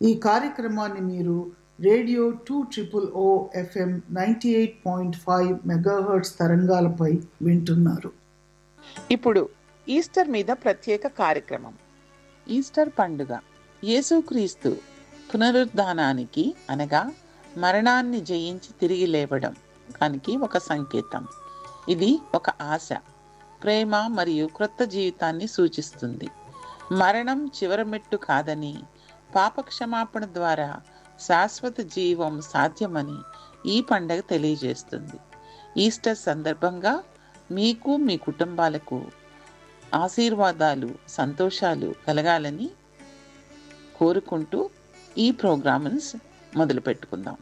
ఈ కార్యక్రమాన్ని మీరు radio two triple O FM ninety eight point five megahertz తరంగాలపై వింటున్నారు ఇప్పుడు ఈస్టర్ మీద ప్రత్యేక కార్యక్రమం ఈస్టర్ పండుగ యేసుక్రీస్తు పునరుద్ధానానికి అనగా మరణాన్ని జయించి తిరిగి లేవడం దానికి ఒక సంకేతం ఇది ఒక ఆశ ప్రేమ మరియు క్రొత్త జీవితాన్ని సూచిస్తుంది మరణం చివరి మెట్టు కాదని పాపక్షమాపణ ద్వారా శాశ్వత జీవం సాధ్యమని ఈ పండగ తెలియజేస్తుంది ఈస్టర్ సందర్భంగా మీకు మీ కుటుంబాలకు ఆశీర్వాదాలు సంతోషాలు కలగాలని కోరుకుంటూ ఈ ప్రోగ్రామ్స్ మొదలు పెట్టుకుందాం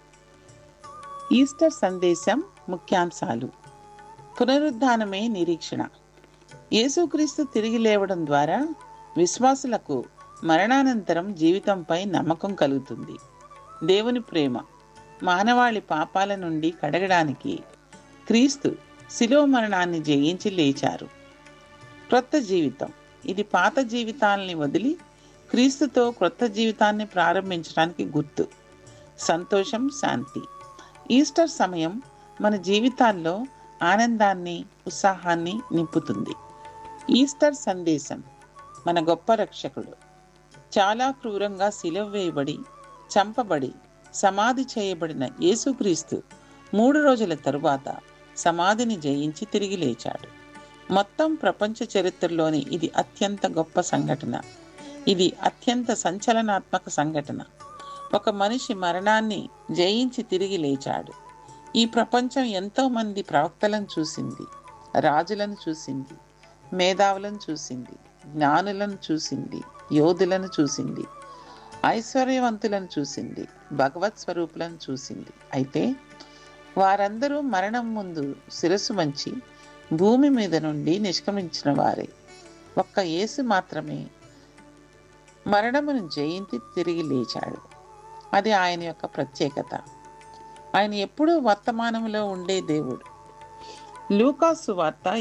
ఈస్టర్ సందేశం ముఖ్యాంశాలు పునరుద్ధానమే నిరీక్షణ యేసుక్రీస్తు తిరిగి లేవడం ద్వారా విశ్వాసులకు మరణానంతరం జీవితంపై నమ్మకం కలుగుతుంది దేవుని ప్రేమ మానవాళి పాపాల నుండి కడగడానికి క్రీస్తు శిలువ మరణాన్ని జయించి లేచారు క్రొత్త జీవితం ఇది పాత జీవితాలని వదిలి క్రీస్తుతో క్రొత్త జీవితాన్ని ప్రారంభించడానికి గుర్తు సంతోషం శాంతి ఈస్టర్ సమయం మన జీవితాల్లో ఆనందాన్ని ఉత్సాహాన్ని నింపుతుంది ఈస్టర్ సందేశం మన గొప్ప రక్షకుడు చాలా క్రూరంగా సిలువ వేయబడి చంపబడి సమాధి చేయబడిన యేసుక్రీస్తు మూడు రోజుల తరువాత సమాధిని జయించి తిరిగి లేచాడు మొత్తం ప్రపంచ చరిత్రలోని ఇది అత్యంత గొప్ప సంఘటన ఇది అత్యంత సంచలనాత్మక సంఘటన ఒక మనిషి మరణాన్ని జయించి తిరిగి లేచాడు ఈ ప్రపంచం ఎంతో మంది ప్రవక్తలను చూసింది రాజులను చూసింది మేధావులను చూసింది జ్ఞానులను చూసింది యోధులను చూసింది ఐశ్వర్యవంతులను చూసింది భగవత్ స్వరూపులను చూసింది అయితే వారందరూ మరణం ముందు శిరస్సు వంచి భూమి మీద నుండి నిష్క్రమించిన వారే ఒక్క యేసు మాత్రమే మరణమును జయించి తిరిగి లేచాడు అది ఆయన యొక్క ప్రత్యేకత ఆయన ఎప్పుడూ వర్తమానంలో ఉండే దేవుడు లూకాసు వార్త